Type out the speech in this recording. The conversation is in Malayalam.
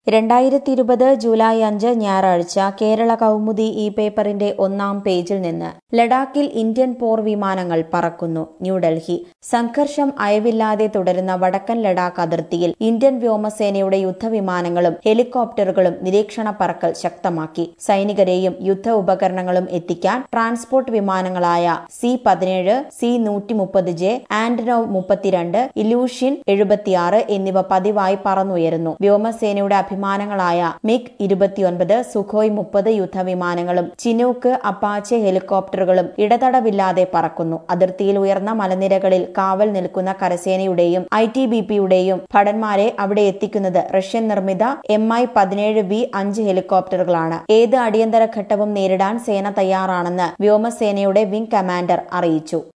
രണ്ടായിരത്തി ഇരുപത് ജൂലൈ അഞ്ച് ഞായറാഴ്ച കേരള കൗമുദി ഈ പേപ്പറിന്റെ ഒന്നാം പേജിൽ നിന്ന് ലഡാക്കിൽ ഇന്ത്യൻ പോർ വിമാനങ്ങൾ പറക്കുന്നു ന്യൂഡൽഹി സംഘർഷം അയവില്ലാതെ തുടരുന്ന വടക്കൻ ലഡാക്ക് അതിർത്തിയിൽ ഇന്ത്യൻ വ്യോമസേനയുടെ യുദ്ധവിമാനങ്ങളും ഹെലികോപ്റ്ററുകളും നിരീക്ഷണ പറക്കൽ ശക്തമാക്കി സൈനികരെയും യുദ്ധ ഉപകരണങ്ങളും എത്തിക്കാൻ ട്രാൻസ്പോർട്ട് വിമാനങ്ങളായ സി പതിനേഴ് സി നൂറ്റി മുപ്പത് ജെ ആൻഡ്നോവ് മുപ്പത്തിരണ്ട് ഇലൂഷ്യൻ എഴുപത്തിയാറ് എന്നിവ പതിവായി പറന്നുയരുന്നു വ്യോമസേനയുടെ അഭിമാനങ്ങളായ മിഗ് ഇരുപത്തിയൊൻപത് സുഖോയ് മുപ്പത് യുദ്ധവിമാനങ്ങളും ചിനൂക്ക് അപ്പാച്ചെ ഹെലികോപ്റ്ററുകളും ഇടതടവില്ലാതെ പറക്കുന്നു അതിർത്തിയിൽ ഉയർന്ന മലനിരകളിൽ കാവൽ നിൽക്കുന്ന കരസേനയുടെയും ഐ ടി ബി പിയുടെയും ഭടന്മാരെ അവിടെ എത്തിക്കുന്നത് റഷ്യൻ നിർമ്മിത എം ഐ പതിനേഴ് വി അഞ്ച് ഹെലികോപ്റ്ററുകളാണ് ഏത് അടിയന്തര ഘട്ടവും നേരിടാൻ സേന തയ്യാറാണെന്ന് വ്യോമസേനയുടെ വിംഗ് കമാൻഡർ അറിയിച്ചു